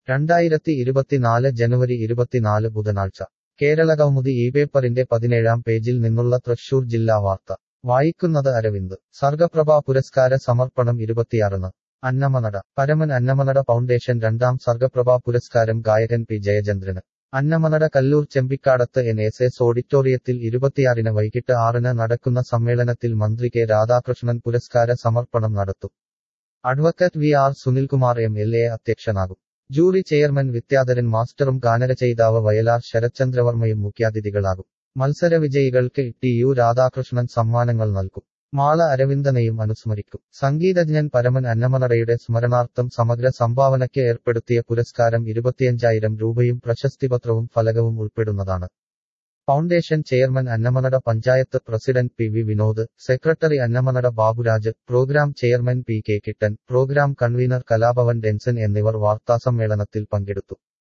രണ്ടായിരത്തി ഇരുപത്തിനാല് ജനുവരി ഇരുപത്തിനാല് ബുധനാഴ്ച കേരള കൗമുദി ഈ പേപ്പറിന്റെ പതിനേഴാം പേജിൽ നിന്നുള്ള തൃശൂർ ജില്ലാ വാർത്ത വായിക്കുന്നത് അരവിന്ദ് സർഗപ്രഭ പുരസ്കാര സമർപ്പണം ഇരുപത്തിയാറിന് അന്നമനട പരമൻ അന്നമനട ഫൗണ്ടേഷൻ രണ്ടാം സർഗപ്രഭ പുരസ്കാരം ഗായകൻ പി ജയചന്ദ്രന് Annamanada Kallur Chembikkadath N S S ഓഡിറ്റോറിയത്തിൽ ഇരുപത്തിയാറിന് വൈകിട്ട് ആറിന് നടക്കുന്ന സമ്മേളനത്തിൽ മന്ത്രി കെ രാധാകൃഷ്ണൻ പുരസ്കാര സമർപ്പണം നടത്തും advocate V R Sunilkumar M L A അധ്യക്ഷനാകും ജൂറി ചെയർമാൻ വിദ്യാധരൻ മാസ്റ്ററും ഗാനരചയിതാവ് വയലാർ ശരത്ചന്ദ്രവർമ്മയും മുഖ്യാതിഥികളാകും മത്സര വിജയികൾക്ക് ടി യു രാധാകൃഷ്ണൻ സമ്മാനങ്ങൾ നൽകും മാള അരവിന്ദനെയും അനുസ്മരിക്കും സംഗീതജ്ഞൻ പരമൻ അന്നമനടയുടെ സ്മരണാർത്ഥം സമഗ്ര സംഭാവനയ്ക്ക് ഏർപ്പെടുത്തിയ പുരസ്കാരം ഇരുപത്തിയഞ്ചായിരം രൂപയും പ്രശസ്തിപത്രവും ഫലകവും ഉൾപ്പെടുന്നതാണ് foundation chairman Annamanada panchayat president P V Vinod secretary Annamanada Baburaj programme chairman P K Kittan programme convener Kalabhavan Denson എന്നിവർ വാർത്താസമ്മേളനത്തിൽ പങ്കെടുത്തു